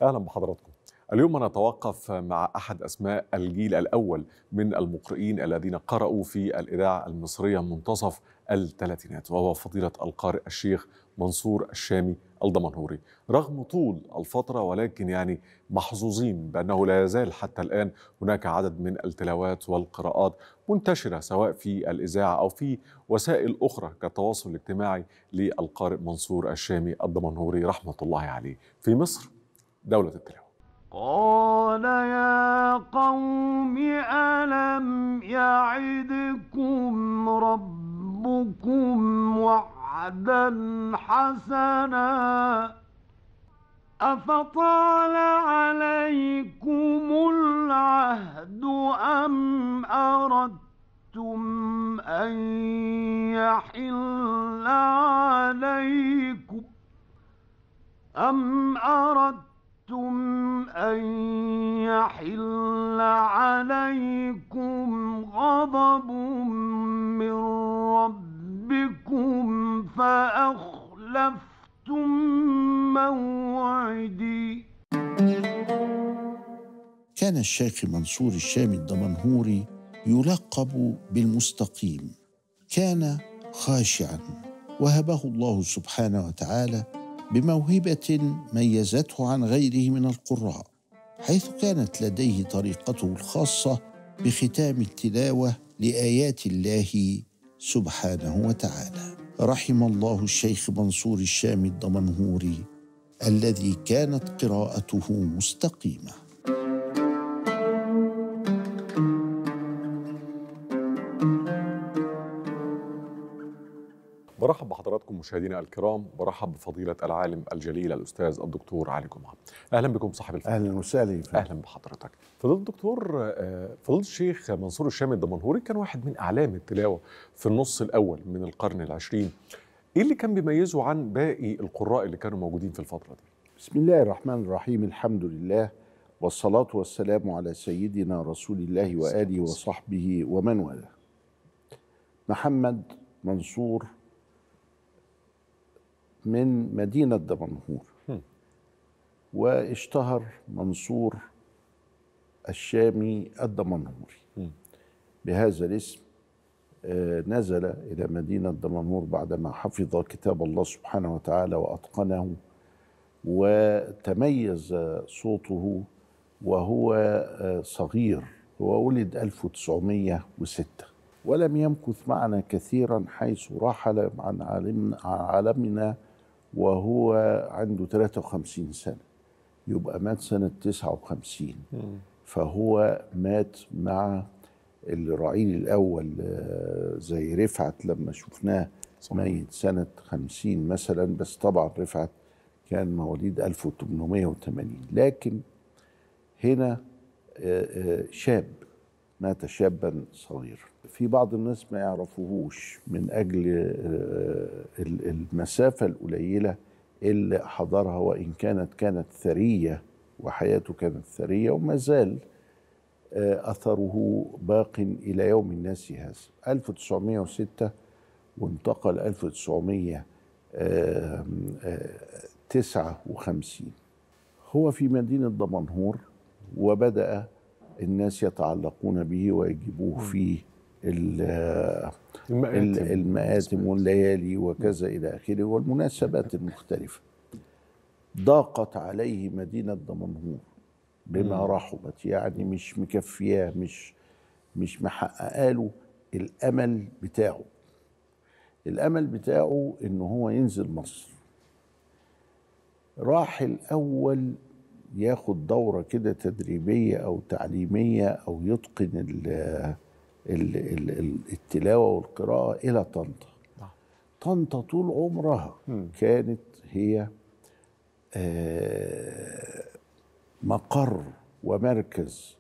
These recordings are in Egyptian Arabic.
اهلا بحضراتكم اليوم نتوقف مع احد اسماء الجيل الاول من المقرئين الذين قرأوا في الاذاعه المصريه منتصف الثلاثينات وهو فضيله القارئ الشيخ منصور الشامي الدمنهوري رغم طول الفترة ولكن يعني محظوظين بأنه لا يزال حتى الآن هناك عدد من التلاوات والقراءات منتشرة سواء في الإذاعة أو في وسائل أخرى كالتواصل الاجتماعي للقارئ منصور الشامي الدمنهوري رحمة الله عليه في مصر دولة التلاوة قال يا قوم ألم يعدكم ربكم وعدا حسنا أفطال عليكم العهد أم أردتم أن يحل عليكم أم أردتم أَرَدتُّمْ أَن يَحِلَّ عَلَيْكُمْ غَضَبٌ مِّن رَّبِّكُمْ فَأَخْلَفْتُم مَّوْعِدِي كان الشيخ منصور الشامي الدمنهوري يلقب بالمستقيم كان خاشعا وهبه الله سبحانه وتعالى بموهبه ميزته عن غيره من القراء حيث كانت لديه طريقته الخاصه بختام التلاوه لايات الله سبحانه وتعالى رحم الله الشيخ منصور الشامي الدمنهوري الذي كانت قراءته مستقيمه برحب بحضراتكم مشاهدينا الكرام برحب بفضيلة العالم الجليل الأستاذ الدكتور علي جمعة أهلا بكم صاحب الفضل اهلا وسهلا يا فندم. أهلا بحضرتك فضيلة الدكتور آه، فضيلة الشيخ منصور الشامي الدمنهوري كان واحد من أعلام التلاوة في النص الأول من القرن العشرين إيه اللي كان بيميزه عن باقي القراء اللي كانوا موجودين في الفترة دي؟ بسم الله الرحمن الرحيم الحمد لله والصلاة والسلام على سيدنا رسول الله وآله وصحبه ومن والاه محمد منصور من مدينة دمنهور هم. واشتهر منصور الشامي الدمنهوري هم. بهذا الاسم آه، نزل إلى مدينة دمنهور بعدما حفظ كتاب الله سبحانه وتعالى وأتقنه وتميز صوته وهو آه، صغير هو ولد 1906 ولم يمكث معنا كثيرا حيث رحل عن عالم- عن عالمنا وهو عنده 53 سنة يبقى مات سنة 59 فهو مات مع الرعيل الأول آه، زي رفعت لما شفناه صحيح. ميت سنة 50 مثلا بس طبعا رفعت كان مواليد 1880 لكن هنا آه، آه، شاب مات شابا صغيرا في بعض الناس ما يعرفوهوش من أجل آه، ال- المسافة القليلة اللي حضرها وإن كانت كانت ثرية وحياته كانت ثرية وما زال آه، أثره باق إلى يوم الناس هذا 1906 وانتقل 1959 هو في مدينة دمنهور وبدأ الناس يتعلقون به ويجيبوه في ال- ال- المآتم والليالي وكذا إلى آخره والمناسبات المختلفة ضاقت عليه مدينة دمنهور بما مم. رحبت يعني مش مكفياه مش مش محققه له الامل بتاعه الامل بتاعه ان هو ينزل مصر راح الاول ياخد دوره كده تدريبيه او تعليميه او يتقن ال ال ال ال التلاوه والقراءه الى طنطا نعم. طنطا طول عمرها مم. كانت هي آه، مقر ومركز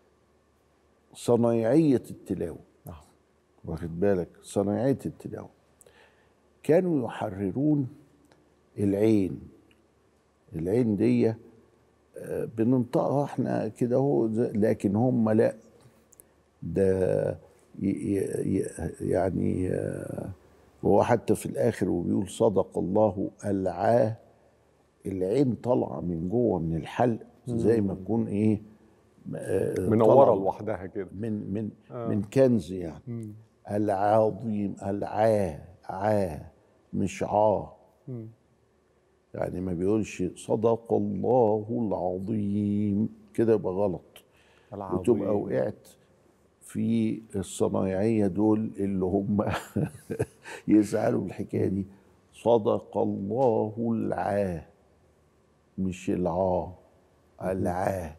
صنايعية التلاوة نعم. واخد بالك صنايعية التلاوة كانوا يحررون العين العين دي آه، بننطقها احنا كده هو لكن هم لا ده ي- ي- ي- يعني آه، وهو حتى في الاخر وبيقول صدق الله العاه العين طالعه من جوه من الحلق زي ما تكون ايه آه، منوره طالعة لوحدها كده من من آه. من كنز يعني مم. العظيم العاه عاه مش عاه مم. يعني ما بيقولش صدق الله العظيم كده يبقى غلط وتبقى العظيم. وقعت في الصنايعية دول اللي هم يزعلوا بالحكاية دي صدق الله العاه مش العاه العاه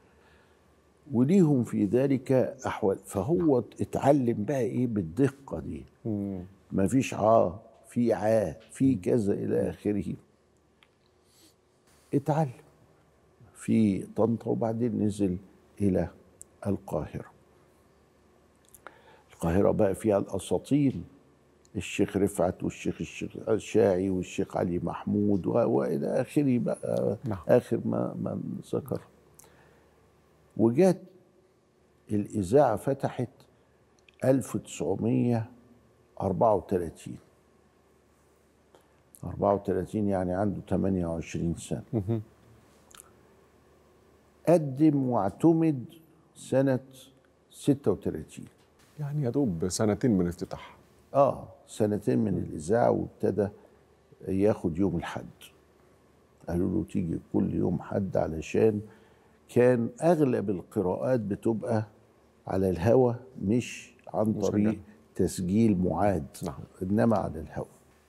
وليهم في ذلك أحوال فهو اتعلم بقى إيه بالدقة دي مم. ما فيش عاه في عاه في كذا إلى آخره اتعلم في طنطا وبعدين نزل إلى القاهرة القاهرة بقى فيها الأساطين الشيخ رفعت والشيخ الشيخ الشاعي والشيخ علي محمود و- وإلى آخره بقى نعم. آخر ما ما ذكر وجات الإذاعة فتحت 1934 34 يعني عنده 28 سنة مهم. قدم واعتمد سنة 36 يعني يا دوب سنتين من افتتاحها اه سنتين من الإذاعة وابتدى ياخد يوم الحد قالوا له تيجي كل يوم حد علشان كان أغلب القراءات بتبقى على الهوا مش عن مسجلة. طريق تسجيل معاد نعم. إنما على الهوا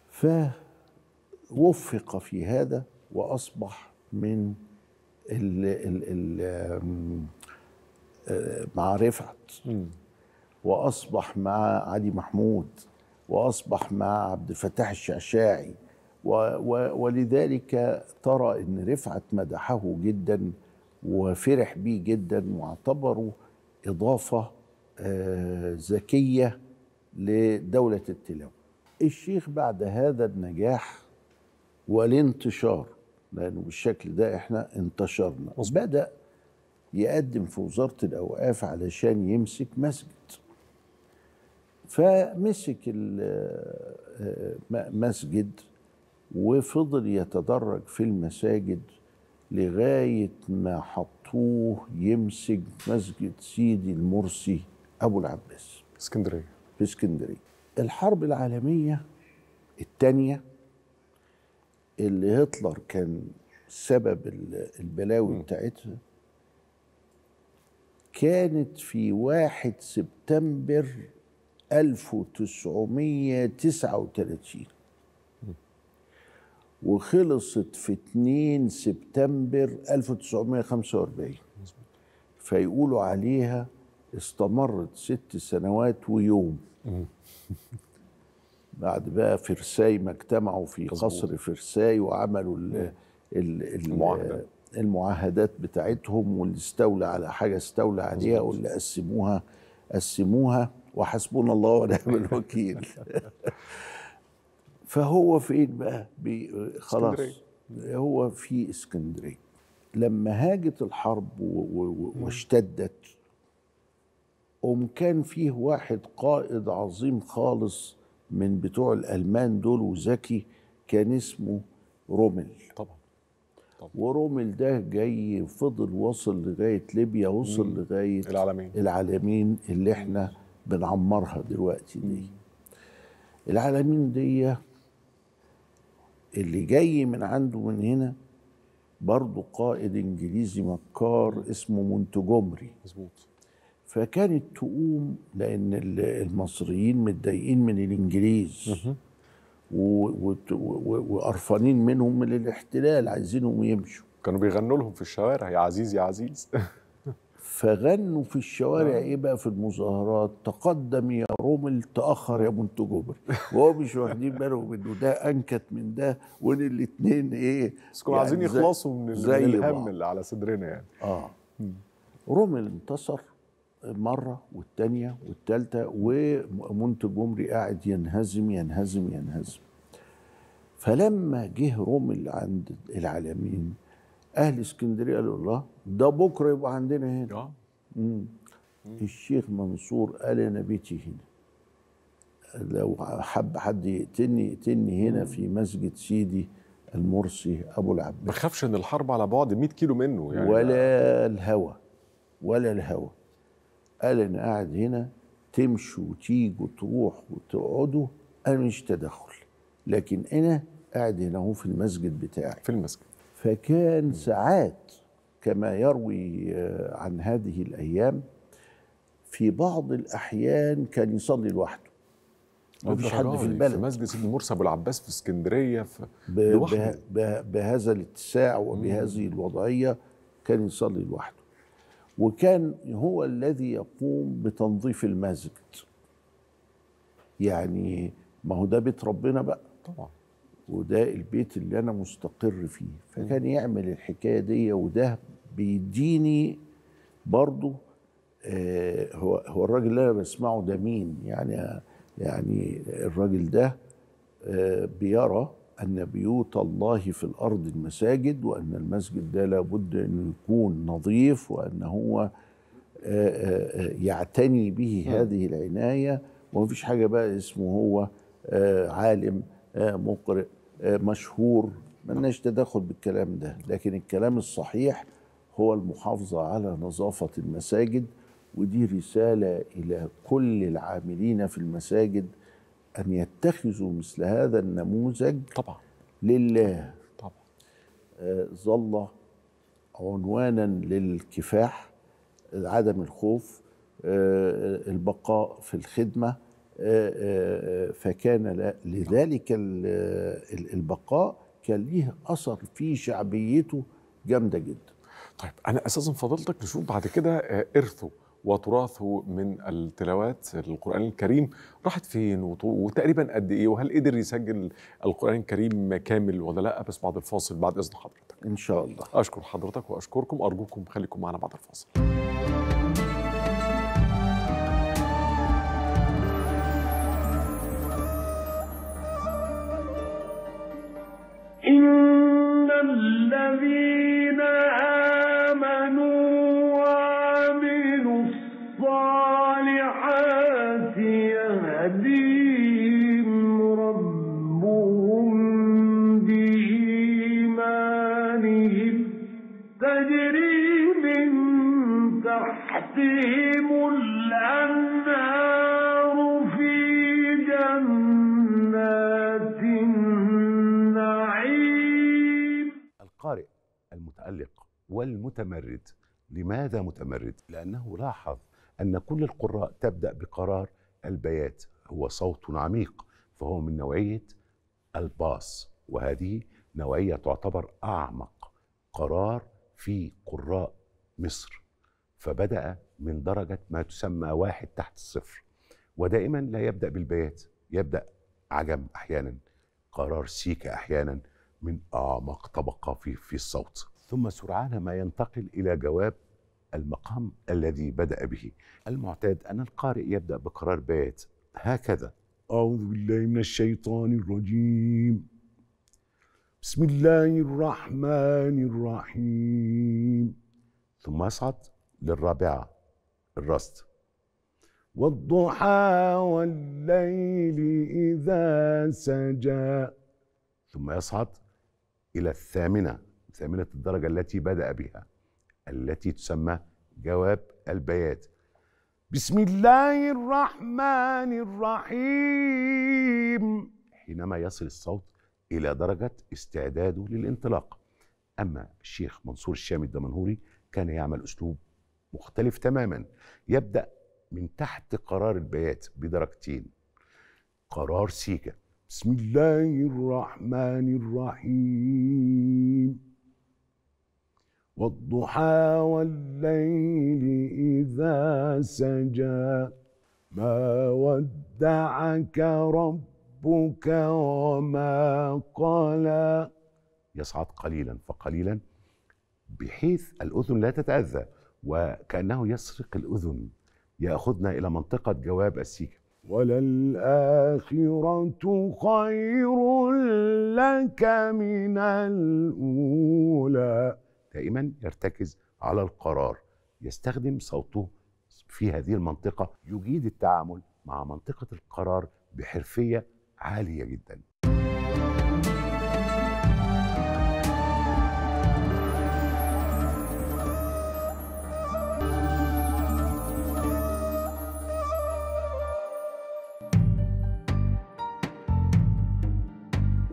فوفق في هذا وأصبح من ال ال ال آم، آه، مع رفعت مم. واصبح مع علي محمود واصبح مع عبد الفتاح الشعشاعي و و ولذلك ترى ان رفعت مدحه جدا وفرح بيه جدا واعتبره اضافه آه، ذكيه لدوله التلاوه. الشيخ بعد هذا النجاح والانتشار لانه بالشكل ده احنا انتشرنا مظبوط. بدا يقدم في وزاره الاوقاف علشان يمسك مسجد فمسك ال- م- مسجد وفضل يتدرج في المساجد لغايه ما حطوه يمسك مسجد سيدي المرسي ابو العباس اسكندريه في اسكندريه الحرب العالميه الثانيه اللي هتلر كان سبب ال- البلاوي بتاعتها كانت في واحد سبتمبر 1939 وخلصت في 2 سبتمبر 1945 فيقولوا عليها استمرت ست سنوات ويوم بعد بقى فرساي ما اجتمعوا في مظبوط. قصر فرساي وعملوا ال ال ال المعاهدات. المعاهدات بتاعتهم واللي استولى على حاجه استولى عليها مظبوط. واللي قسموها قسموها وحسبنا الله ونعم الوكيل فهو فين بقى بي خلاص اسكندرية. هو في اسكندريه لما هاجت الحرب و- و- واشتدت قوم كان فيه واحد قائد عظيم خالص من بتوع الألمان دول وذكي كان اسمه رومل طبعا ورومل ده جاي فضل وصل لغاية ليبيا وصل مم. لغاية العالمين العالمين اللي احنا بنعمرها دلوقتي دي العالمين دي اللي جاي من عنده من هنا برضه قائد انجليزي مكار اسمه مونتجومري مظبوط فكانت تقوم لان ال- المصريين متضايقين من الانجليز و- وت- و- و- وقرفانين منهم من الاحتلال عايزينهم يمشوا كانوا بيغنوا لهم في الشوارع يا عزيز يا عزيز فغنوا في الشوارع ايه بقى في المظاهرات تقدم يا رومل تاخر يا منتجوبر وهو مش واخدين بالهم انه ده انكت من ده وان الاثنين ايه بس كانوا عايزين يعني زي- يخلصوا من, ال- زي من الهم بعض. اللي على صدرنا يعني اه رومل انتصر مرة والتانية والتالتة ومنتجومري قاعد ينهزم ينهزم ينهزم فلما جه رومل عند العالمين أهل اسكندرية قالوا الله ده بكرة يبقى عندنا هنا اه مم. الشيخ منصور قال انا بيتي هنا لو حب حد يقتلني يقتلني هنا في مسجد سيدي المرسي ابو ما العباس خافش ان الحرب على بعد 100 كيلو منه يعني ولا الهوى ولا الهوى قال انا قاعد هنا تمشوا وتيجوا تروح وتقعدوا انا مش تدخل لكن انا قاعد هنا هو في المسجد بتاعي في المسجد فكان ساعات كما يروي آه، عن هذه الايام في بعض الاحيان كان يصلي لوحده مفيش حد الدرجة في دي، البلد في مسجد سيدي مرسي ابو العباس في اسكندريه في ب- لوحده. به- به- بهذا الاتساع وبهذه الوضعيه كان يصلي لوحده وكان هو الذي يقوم بتنظيف المسجد يعني ما هو ده بيت ربنا بقى طبعا وده البيت اللي انا مستقر فيه فكان يعمل الحكايه دي وده بيديني برضو آه هو هو الراجل اللي انا بسمعه ده مين يعني يعني الراجل ده آه بيرى ان بيوت الله في الارض المساجد وان المسجد ده لابد انه يكون نظيف وان هو آه، آه، آه، يعتني به هذه العنايه ومفيش حاجه بقى اسمه هو آه، عالم آه، مقرئ آه، مشهور ملناش تدخل بالكلام ده لكن الكلام الصحيح هو المحافظه على نظافه المساجد ودي رساله الى كل العاملين في المساجد ان يتخذوا مثل هذا النموذج طبعا لله طبعا آه، ظل عنوانا للكفاح آه، عدم الخوف آه، البقاء في الخدمة آه، آه، فكان لا- لذلك ال- ال- البقاء كان ليه أثر في شعبيته جامدة جدا طيب انا اساسا فضلتك نشوف بعد كده آه، ارثه وتراثه من التلاوات القران الكريم راحت فين وط- وتقريبا قد ايه وهل قدر يسجل القران الكريم كامل ولا لا بس بعد الفاصل بعد اذن حضرتك إن شاء الله اشكر حضرتك واشكركم ارجوكم خليكم معنا بعد الفاصل إن الذين آمنوا وعملوا الصالحات يهديهم ربهم بإيمانهم تجري من تحتهم الأنهار في جنات النعيم القارئ المتألق والمتمرد لماذا متمرد؟ لأنه لاحظ أن كل القراء تبدأ بقرار البيات هو صوت عميق فهو من نوعية الباص وهذه نوعية تعتبر أعمق قرار في قراء مصر فبدأ من درجة ما تسمى واحد تحت الصفر ودائما لا يبدأ بالبيات يبدأ عجم أحيانا قرار سيكا أحيانا من أعمق طبقة في في الصوت ثم سرعان ما ينتقل إلى جواب المقام الذي بدأ به المعتاد أن القارئ يبدأ بقرار بيت هكذا أعوذ بالله من الشيطان الرجيم بسم الله الرحمن الرحيم ثم يصعد للرابعة الرست والضحى والليل إذا سجى ثم يصعد إلى الثامنة ثامنة الدرجة التي بدأ بها التي تسمى جواب البيات بسم الله الرحمن الرحيم حينما يصل الصوت إلى درجة استعداده للانطلاق أما الشيخ منصور الشامي الدمنهوري كان يعمل أسلوب مختلف تماما يبدأ من تحت قرار البيات بدرجتين قرار سيكا بسم الله الرحمن الرحيم والضحى والليل إذا سجى ما ودعك ربك وما قلى يصعد قليلا فقليلا بحيث الأذن لا تتأذى وكأنه يسرق الأذن يأخذنا إلى منطقة جواب السيكا وللآخرة خير لك من الأولى دائما يرتكز على القرار يستخدم صوته في هذه المنطقة يجيد التعامل مع منطقة القرار بحرفية عالية جدا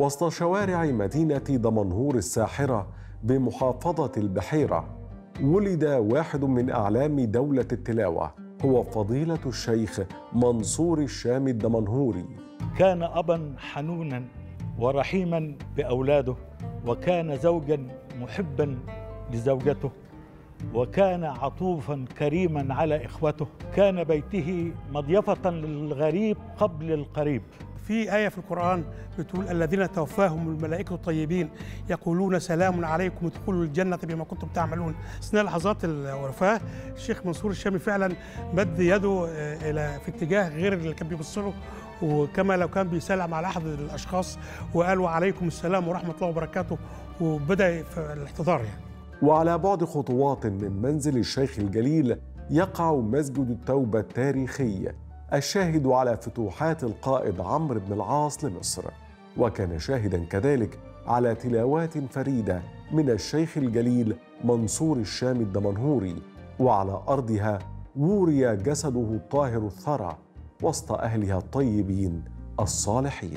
وسط شوارع مدينة دمنهور الساحرة بمحافظة البحيرة ولد واحد من أعلام دولة التلاوة هو فضيلة الشيخ منصور الشام الدمنهوري كان ابا حنونا ورحيما باولاده وكان زوجا محبا لزوجته وكان عطوفا كريما على اخوته كان بيته مضيفه للغريب قبل القريب في آية في القرآن بتقول الذين توفاهم الملائكة الطيبين يقولون سلام عليكم ادخلوا الجنة بما كنتم تعملون أثناء لحظات الوفاة الشيخ منصور الشامي فعلا مد يده آه، إلى في اتجاه غير اللي كان بيبص له وكما لو كان بيسلم على أحد الأشخاص وقال وعليكم السلام ورحمة الله وبركاته وبدأ في الاحتضار يعني وعلى بعد خطوات من منزل الشيخ الجليل يقع مسجد التوبة التاريخي الشاهد على فتوحات القائد عمرو بن العاص لمصر وكان شاهدا كذلك على تلاوات فريدة من الشيخ الجليل منصور الشام الدمنهوري وعلى أرضها ووري جسده الطاهر الثرى وسط أهلها الطيبين الصالحين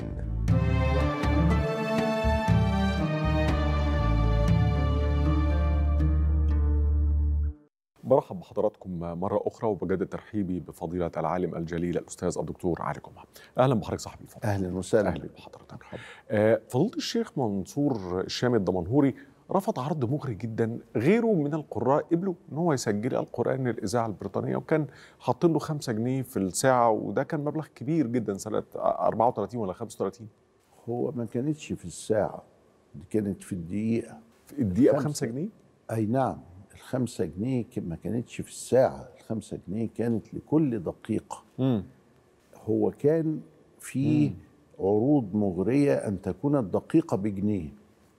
برحب بحضراتكم مرة أخرى وبجدد ترحيبي بفضيلة العالم الجليل الأستاذ الدكتور علي جمعة أهلا بحضرتك صاحبي الفضل اهلا وسهلا أهلا بحضرتك آه، فضيلة الشيخ منصور الشامي الدمنهوري رفض عرض مغري جدا غيره من القراء قبلوا ان هو يسجل القران للاذاعه البريطانيه وكان حاطين له 5 جنيه في الساعه وده كان مبلغ كبير جدا سنه 34 ولا 35 هو ما كانتش في الساعة دي كانت في الدقيقة في الدقيقه ب خمسة. 5 جنيه أي نعم الخمسة جنيه ك- ما كانتش في الساعة الخمسة جنيه كانت لكل دقيقة امم هو كان في عروض مغرية أن تكون الدقيقة بجنيه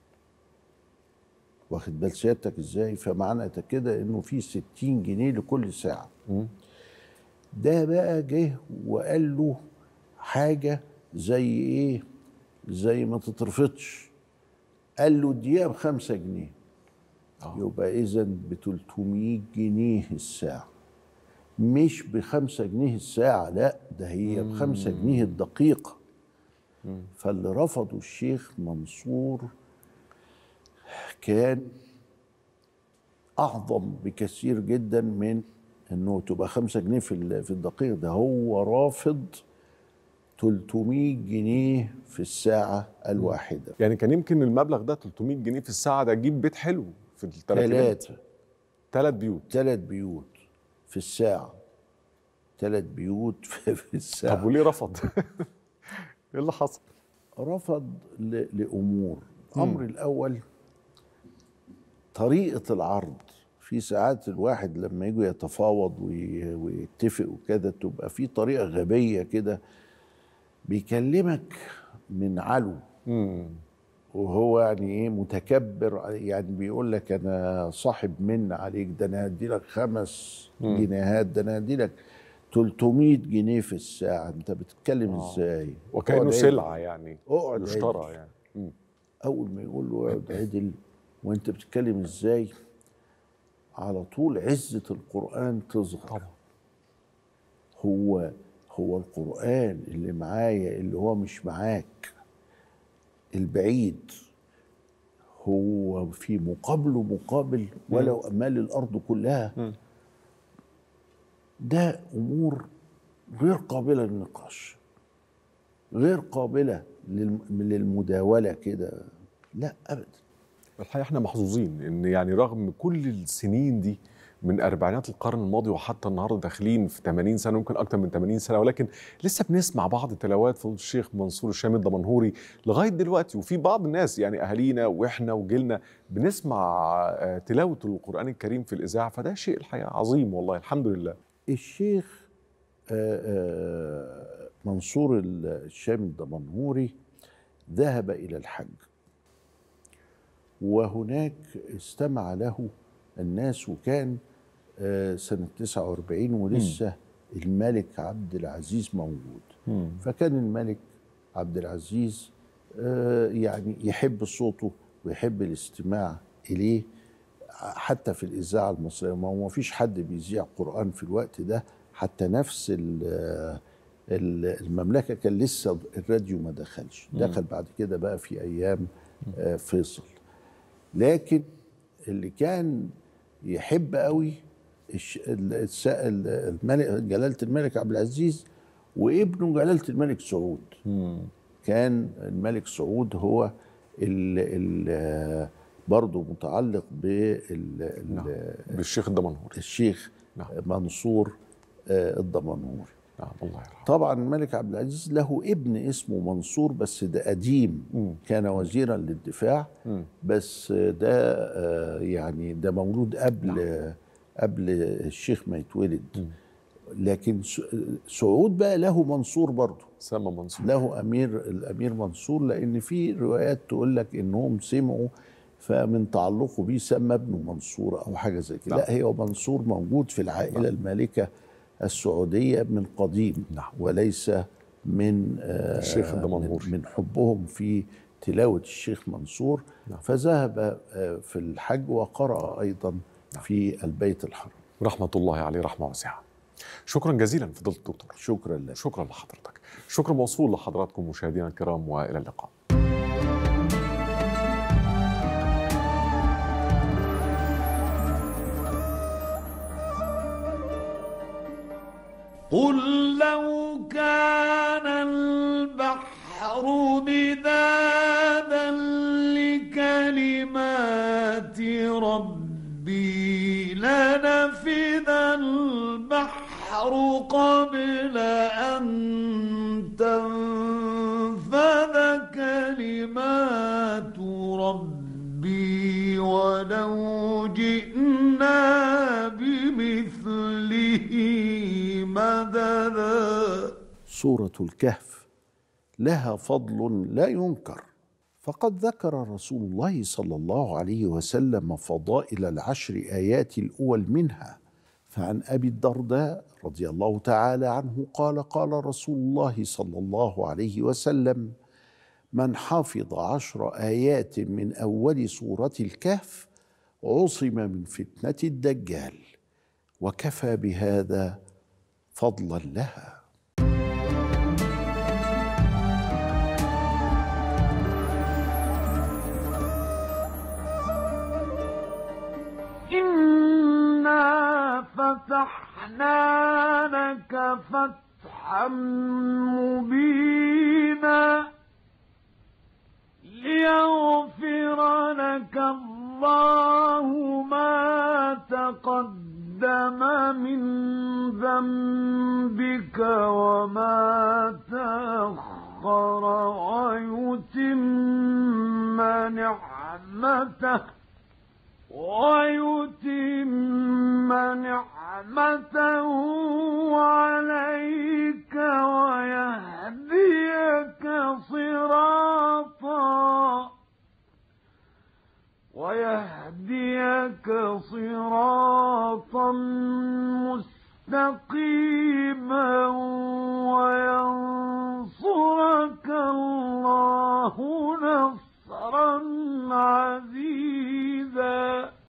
واخد بال سيادتك ازاي فمعنى كده انه في 60 جنيه لكل ساعة مم. ده بقى جه وقال له حاجة زي ايه زي ما تترفضش قال له الدقيقة بخمسة جنيه آه. يبقى إذا ب 300 جنيه الساعة مش بخمسة جنيه الساعة لا ده هي بخمسة جنيه الدقيقة فاللي رفضوا الشيخ منصور كان أعظم بكثير جدا من إنه تبقى خمسة جنيه في ال- في الدقيقة ده هو رافض 300 جنيه في الساعة الواحدة يعني كان يمكن المبلغ ده 300 جنيه في الساعه ده يجيب بيت حلو في الثلاثينات ثلاثة ثلاث بيوت ثلاث بيوت في الساعة ثلاث بيوت في في الساعة طب وليه رفض؟ ايه اللي حصل؟ رفض ل- لأمور الأمر الأول طريقة العرض في ساعات الواحد لما يجوا يتفاوض وي- ويتفق وكده تبقى في طريقة غبية كده بيكلمك من علو امم وهو يعني ايه متكبر يعني بيقول لك انا صاحب من عليك ده انا هدي لك خمس جنيهات ده انا هدي لك 300 جنيه في الساعه انت بتتكلم آه. ازاي وكانه اقعد سلعه يعني اقعد يشترى عدل. يعني مم. اول ما يقول له اقعد عدل وانت بتتكلم ازاي على طول عزه القران تظهر طبعا هو هو القرآن اللي معايا اللي هو مش معاك البعيد هو في مقابله مقابل ولو أمال الأرض كلها مم. ده أمور غير قابلة للنقاش غير قابلة للم- للمداولة كده لا أبدا الحقيقه احنا محظوظين ان يعني رغم كل السنين دي من اربعينات القرن الماضي وحتى النهارده داخلين في 80 سنه يمكن اكتر من 80 سنه ولكن لسه بنسمع بعض تلاوات فضل الشيخ منصور الشامي الدمنهوري لغايه دلوقتي وفي بعض الناس يعني اهالينا واحنا وجيلنا بنسمع آه، تلاوه القران الكريم في الاذاعه فده شيء الحقيقه عظيم والله الحمد لله الشيخ آه، آه، منصور الشامي الدمنهوري ذهب إلى الحج وهناك استمع له الناس وكان آه، سنة 49 ولسه الملك عبد العزيز موجود فكان الملك عبد العزيز آه، يعني يحب صوته ويحب الاستماع إليه حتى في الإذاعة المصرية ما هو ما فيش حد بيذيع قرآن في الوقت ده حتى نفس ال- ال- المملكه كان لسه الراديو ما دخلش دخل بعد كده بقى في ايام آه، فيصل لكن اللي كان يحب قوي الش- ال- الس- ال- الملك جلاله الملك عبد العزيز وابنه جلاله الملك سعود كان الملك سعود هو ال ال برضه متعلق بال نعم. ال- بالشيخ الدمنهوري الشيخ نعم. منصور آه، الدمنهوري نعم الله يرحمه طبعا الملك عبد العزيز له ابن اسمه منصور بس ده قديم كان وزيرا للدفاع بس ده آه، يعني ده مولود قبل قبل الشيخ ما يتولد لكن س- سعود بقى له منصور برضه سامة منصور له امير الامير منصور لان في روايات تقول لك انهم سمعوا فمن تعلقه بيه سمى ابنه منصور او حاجه زي كده نعم. لا هي منصور موجود في العائله المالكه السعوديه من قديم نعم. وليس من آه، الشيخ الدمنهوري. من, من حبهم في تلاوه الشيخ منصور نعم. فذهب آه، في الحج وقرأ ايضا في البيت الحرام رحمة الله عليه رحمة واسعة شكرا جزيلا فضيلة الدكتور شكرا لك شكرا لحضرتك شكرا موصول لحضراتكم مشاهدينا الكرام والى اللقاء قل لو كان البحر مدادا لكلمات ربي لنفذ البحر قبل أن تنفذ كلمات ربي ولو جئنا بمثله مددا سورة الكهف لها فضل لا ينكر فقد ذكر رسول الله صلى الله عليه وسلم فضائل العشر آيات الأول منها فعن أبي الدرداء رضي الله تعالى عنه قال قال رسول الله صلى الله عليه وسلم من حفظ عشر آيات من أول سورة الكهف عصم من فتنة الدجال وكفى بهذا فضلا لها إنا فتحنا لك فتحا مبينا ليغفر لك الله ما تقدم من ذنبك وما تأخر ويتم نعمته ويتم نعمته عليك ويهديك صراطا ويهديك صراطا مستقيما